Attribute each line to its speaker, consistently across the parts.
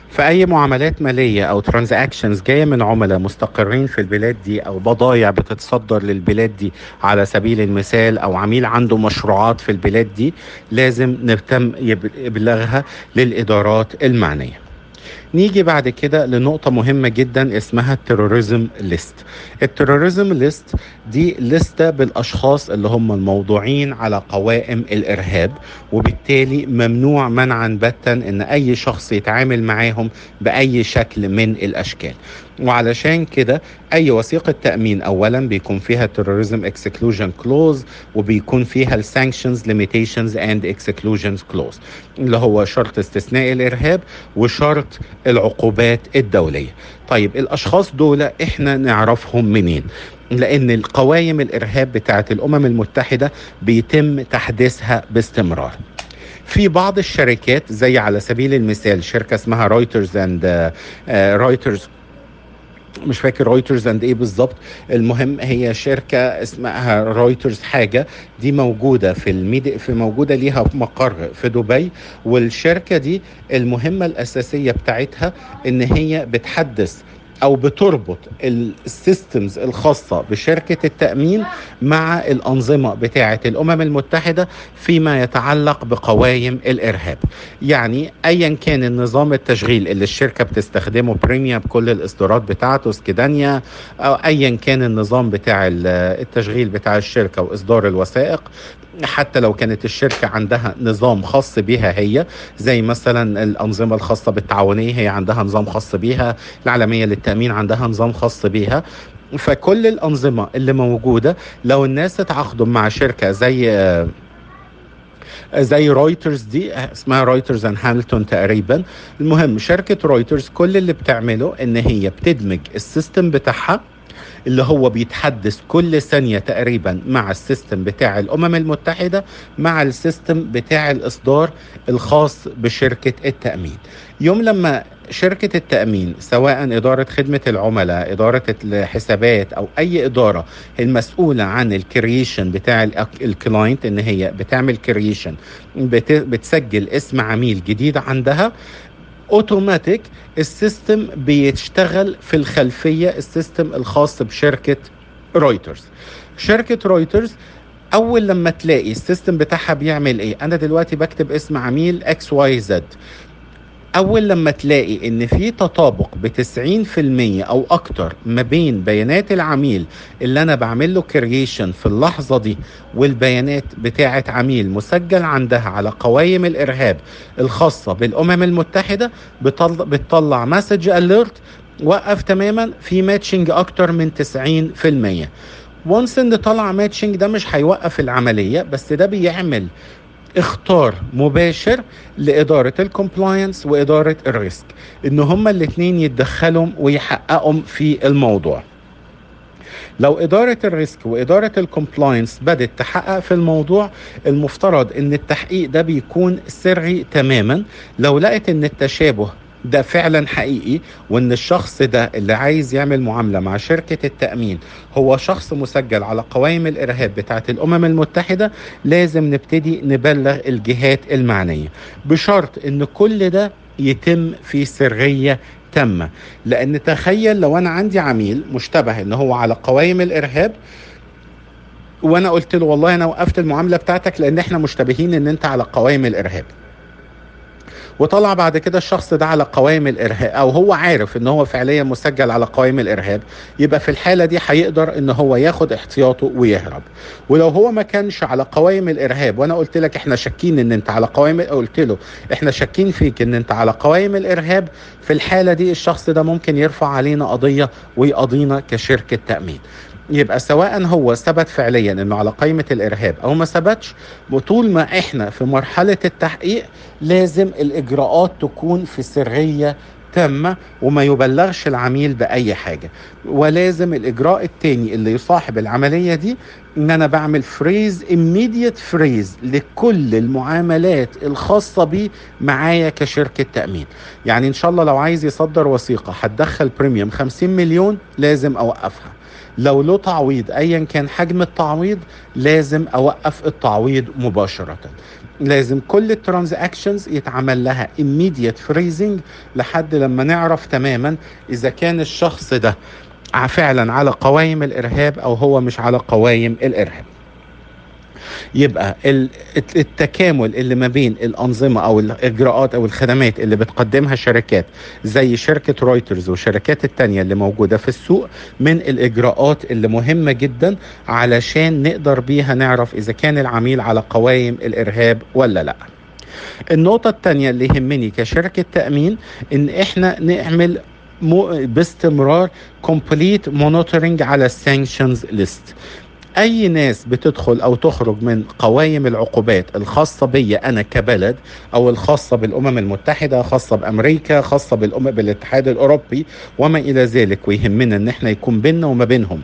Speaker 1: فأي معاملات مالية أو ترانزاكشنز جاية من عملاء مستقرين في البلاد دي أو بضايع بتتصدر للبلاد دي على سبيل المثال أو عميل عنده مشروعات في البلاد دي لازم نهتم يبلغها للإدارات المعنية نيجي بعد كده لنقطة مهمة جدا اسمها التيروريزم ليست التيروريزم ليست دي لستة بالأشخاص اللي هم الموضوعين على قوائم الإرهاب وبالتالي ممنوع منعا باتا ان اي شخص يتعامل معاهم بأي شكل من الأشكال وعلشان كده اي وثيقه تامين اولا بيكون فيها terrorism exclusion clause وبيكون فيها السانكشنز limitations and exclusions clause اللي هو شرط استثناء الارهاب وشرط العقوبات الدوليه طيب الاشخاص دول احنا نعرفهم منين لان القوائم الارهاب بتاعت الامم المتحده بيتم تحديثها باستمرار في بعض الشركات زي على سبيل المثال شركه اسمها رويترز اند رويترز مش فاكر رويترز اند ايه بالظبط المهم هي شركه اسمها رويترز حاجه دي موجوده في الميدي في موجوده ليها مقر في دبي والشركه دي المهمه الاساسيه بتاعتها ان هي بتحدث او بتربط السيستمز الخاصه بشركه التامين مع الانظمه بتاعه الامم المتحده فيما يتعلق بقوائم الارهاب يعني ايا كان النظام التشغيل اللي الشركه بتستخدمه بريميا بكل الاصدارات بتاعته سكيدانيا او ايا كان النظام بتاع التشغيل بتاع الشركه واصدار الوثائق حتى لو كانت الشركة عندها نظام خاص بها هي زي مثلا الأنظمة الخاصة بالتعاونية هي عندها نظام خاص بيها العالمية للتأمين عندها نظام خاص بيها فكل الأنظمة اللي موجودة لو الناس اتعاقدوا مع شركة زي زي رويترز دي اسمها رويترز اند هاملتون تقريبا المهم شركه رويترز كل اللي بتعمله ان هي بتدمج السيستم بتاعها اللي هو بيتحدث كل ثانيه تقريبا مع السيستم بتاع الامم المتحده مع السيستم بتاع الاصدار الخاص بشركه التامين يوم لما شركة التأمين سواء إدارة خدمة العملاء إدارة الحسابات أو أي إدارة المسؤولة عن الكرييشن بتاع الكلاينت إن هي بتعمل كرييشن بتسجل اسم عميل جديد عندها اوتوماتيك السيستم بيشتغل في الخلفيه السيستم الخاص بشركه رويترز شركه رويترز اول لما تلاقي السيستم بتاعها بيعمل ايه انا دلوقتي بكتب اسم عميل اكس واي زد اول لما تلاقي ان في تطابق ب 90% او اكتر ما بين بيانات العميل اللي انا بعمل له كرييشن في اللحظه دي والبيانات بتاعه عميل مسجل عندها على قوائم الارهاب الخاصه بالامم المتحده بتطلع, بتطلع مسج اليرت وقف تماما في ماتشنج اكتر من 90% وانس ان طلع ماتشنج ده مش هيوقف العمليه بس ده بيعمل اختار مباشر لإدارة الكومبلاينس وإدارة الريسك إن هما الاتنين يتدخلوا ويحققوا في الموضوع لو إدارة الريسك وإدارة الكومبلاينس بدت تحقق في الموضوع المفترض إن التحقيق ده بيكون سري تماما لو لقت إن التشابه ده فعلا حقيقي وان الشخص ده اللي عايز يعمل معامله مع شركه التامين هو شخص مسجل على قوائم الارهاب بتاعه الامم المتحده لازم نبتدي نبلغ الجهات المعنيه بشرط ان كل ده يتم في سريه تامه لان تخيل لو انا عندي عميل مشتبه ان هو على قوائم الارهاب وانا قلت له والله انا وقفت المعامله بتاعتك لان احنا مشتبهين ان انت على قوائم الارهاب وطلع بعد كده الشخص ده على قوائم الارهاب او هو عارف ان هو فعليا مسجل على قوائم الارهاب يبقى في الحاله دي هيقدر ان هو ياخد احتياطه ويهرب ولو هو ما كانش على قوائم الارهاب وانا قلت لك احنا شاكين ان انت على قوائم قلت له احنا شاكين فيك ان انت على قوائم الارهاب في الحاله دي الشخص ده ممكن يرفع علينا قضيه ويقضينا كشركه تامين يبقى سواء هو ثبت فعليا انه على قائمه الارهاب او ما ثبتش طول ما احنا في مرحله التحقيق لازم الاجراءات تكون في سريه تامه وما يبلغش العميل باي حاجه ولازم الاجراء الثاني اللي يصاحب العمليه دي ان انا بعمل فريز immediate فريز لكل المعاملات الخاصه بيه معايا كشركه تامين يعني ان شاء الله لو عايز يصدر وثيقه هتدخل بريميوم 50 مليون لازم اوقفها لو له تعويض ايا كان حجم التعويض لازم اوقف التعويض مباشره لازم كل الترانزاكشنز يتعمل لها immediate freezing لحد لما نعرف تماما اذا كان الشخص ده فعلا على قوائم الارهاب او هو مش على قوائم الارهاب يبقى التكامل اللي ما بين الانظمه او الاجراءات او الخدمات اللي بتقدمها شركات زي شركه رويترز والشركات التانية اللي موجوده في السوق من الاجراءات اللي مهمه جدا علشان نقدر بيها نعرف اذا كان العميل على قوائم الارهاب ولا لا النقطة الثانية اللي يهمني كشركة تأمين إن إحنا نعمل باستمرار كومبليت مونيتورنج على السانكشنز ليست اي ناس بتدخل او تخرج من قوائم العقوبات الخاصه بي انا كبلد او الخاصه بالامم المتحده خاصه بامريكا خاصه بالامم بالاتحاد الاوروبي وما الى ذلك ويهمنا ان احنا يكون بيننا وما بينهم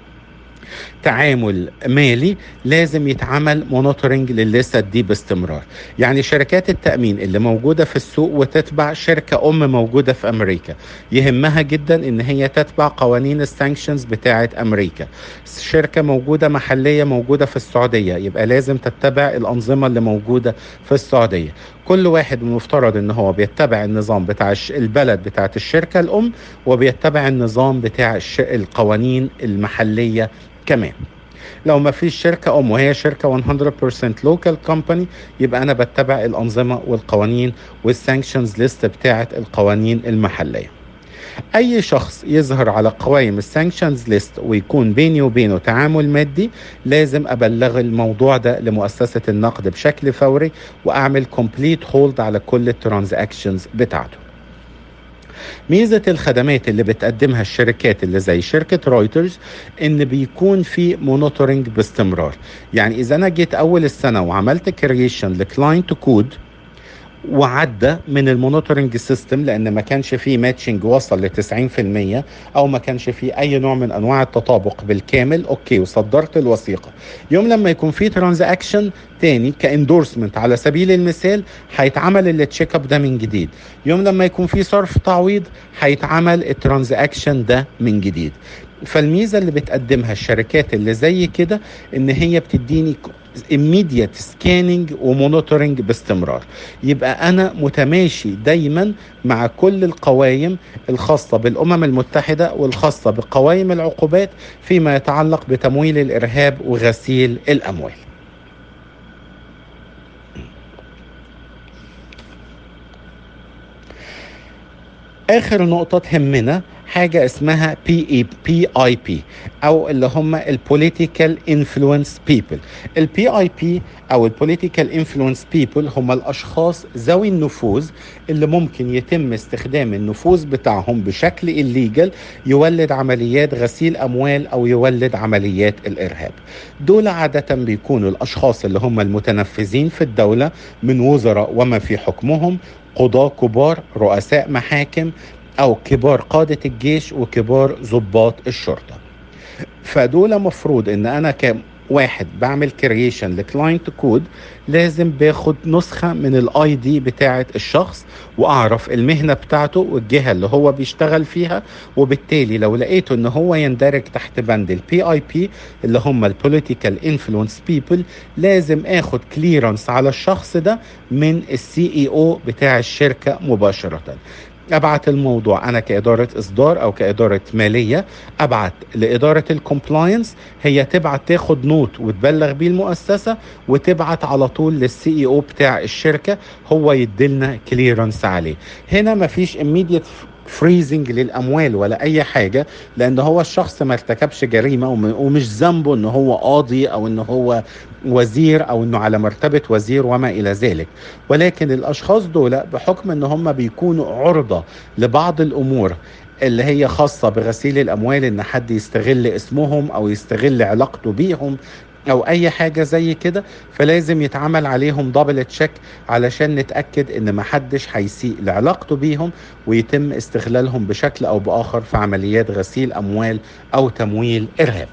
Speaker 1: تعامل مالي لازم يتعمل مونيتورنج للستة دي باستمرار يعني شركات التأمين اللي موجودة في السوق وتتبع شركة أم موجودة في أمريكا يهمها جدا إن هي تتبع قوانين السانكشنز بتاعة أمريكا شركة موجودة محلية موجودة في السعودية يبقى لازم تتبع الأنظمة اللي موجودة في السعودية كل واحد مفترض ان هو بيتبع النظام بتاع البلد بتاعت الشركة الام وبيتبع النظام بتاع القوانين المحلية كمان لو ما فيش شركة أم وهي شركة 100% local company يبقى أنا بتبع الأنظمة والقوانين والسانكشنز ليست بتاعة القوانين المحلية اي شخص يظهر على قوائم السانكشنز ليست ويكون بيني وبينه تعامل مادي لازم ابلغ الموضوع ده لمؤسسه النقد بشكل فوري واعمل كومبليت هولد على كل الترانزاكشنز بتاعته ميزة الخدمات اللي بتقدمها الشركات اللي زي شركة رويترز ان بيكون في مونيتورنج باستمرار يعني اذا انا جيت اول السنة وعملت كرييشن لكلاينت كود وعدى من المونيتورنج سيستم لان ما كانش فيه ماتشنج وصل ل 90% او ما كانش فيه اي نوع من انواع التطابق بالكامل اوكي وصدرت الوثيقه يوم لما يكون فيه ترانزاكشن تاني كاندورسمنت على سبيل المثال هيتعمل التشيك اب ده من جديد يوم لما يكون فيه صرف تعويض هيتعمل الترانزاكشن ده من جديد فالميزه اللي بتقدمها الشركات اللي زي كده ان هي بتديني immediate سكاننج ومونيتورنج باستمرار يبقى انا متماشي دايما مع كل القوائم الخاصه بالامم المتحده والخاصه بقوائم العقوبات فيما يتعلق بتمويل الارهاب وغسيل الاموال اخر نقطه تهمنا حاجة اسمها بي اي بي اي بي او اللي هم البوليتيكال انفلونس بيبل البي اي بي او البوليتيكال انفلونس بيبل هم الاشخاص ذوي النفوذ اللي ممكن يتم استخدام النفوذ بتاعهم بشكل الليجل يولد عمليات غسيل اموال او يولد عمليات الارهاب دول عادة بيكونوا الاشخاص اللي هم المتنفذين في الدولة من وزراء وما في حكمهم قضاة كبار رؤساء محاكم او كبار قادة الجيش وكبار ضباط الشرطة فدول مفروض ان انا كواحد بعمل كرييشن لكلاينت كود لازم باخد نسخة من الاي دي بتاعة الشخص واعرف المهنة بتاعته والجهة اللي هو بيشتغل فيها وبالتالي لو لقيته ان هو يندرج تحت بند البي اي بي اللي هم البوليتيكال انفلونس بيبل لازم اخد كليرنس على الشخص ده من السي اي او بتاع الشركة مباشرة ابعت الموضوع انا كاداره اصدار او كاداره ماليه ابعت لاداره الكومبلاينس هي تبعت تاخد نوت وتبلغ بيه المؤسسه وتبعت على طول للسي اي او بتاع الشركه هو يدلنا كليرنس عليه هنا مفيش immediate فريزنج للاموال ولا اي حاجه لان هو الشخص ما ارتكبش جريمه ومش ذنبه ان هو قاضي او ان هو وزير او انه على مرتبه وزير وما الى ذلك ولكن الاشخاص دول بحكم ان هم بيكونوا عرضه لبعض الامور اللي هي خاصة بغسيل الأموال إن حد يستغل اسمهم أو يستغل علاقته بيهم او اي حاجه زي كده فلازم يتعمل عليهم دبل تشيك علشان نتاكد ان محدش هيسيء لعلاقته بيهم ويتم استغلالهم بشكل او باخر في عمليات غسيل اموال او تمويل ارهاب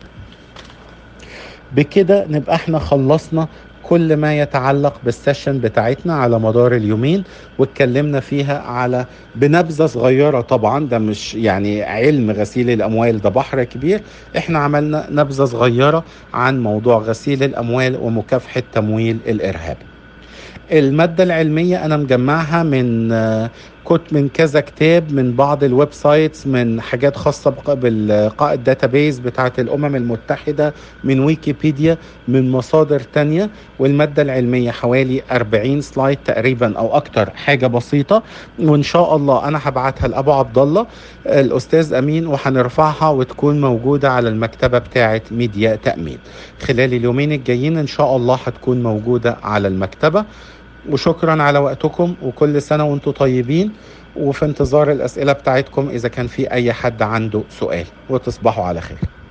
Speaker 1: بكده نبقى احنا خلصنا كل ما يتعلق بالسيشن بتاعتنا على مدار اليومين واتكلمنا فيها على بنبذة صغيرة طبعا ده مش يعني علم غسيل الأموال ده بحر كبير احنا عملنا نبذة صغيرة عن موضوع غسيل الأموال ومكافحة تمويل الإرهاب المادة العلمية أنا مجمعها من آه، كنت من كذا كتاب من بعض الويب سايتس من حاجات خاصة بق- بالقاء الداتابيز بتاعة الأمم المتحدة من ويكيبيديا من مصادر تانية والمادة العلمية حوالي 40 سلايد تقريبا أو أكتر حاجة بسيطة وإن شاء الله أنا هبعتها لأبو عبد الله الأستاذ أمين وهنرفعها وتكون موجودة على المكتبة بتاعة ميديا تأمين خلال اليومين الجايين إن شاء الله هتكون موجودة على المكتبة وشكرا على وقتكم وكل سنة وانتم طيبين وفي انتظار الأسئلة بتاعتكم إذا كان في أي حد عنده سؤال وتصبحوا على خير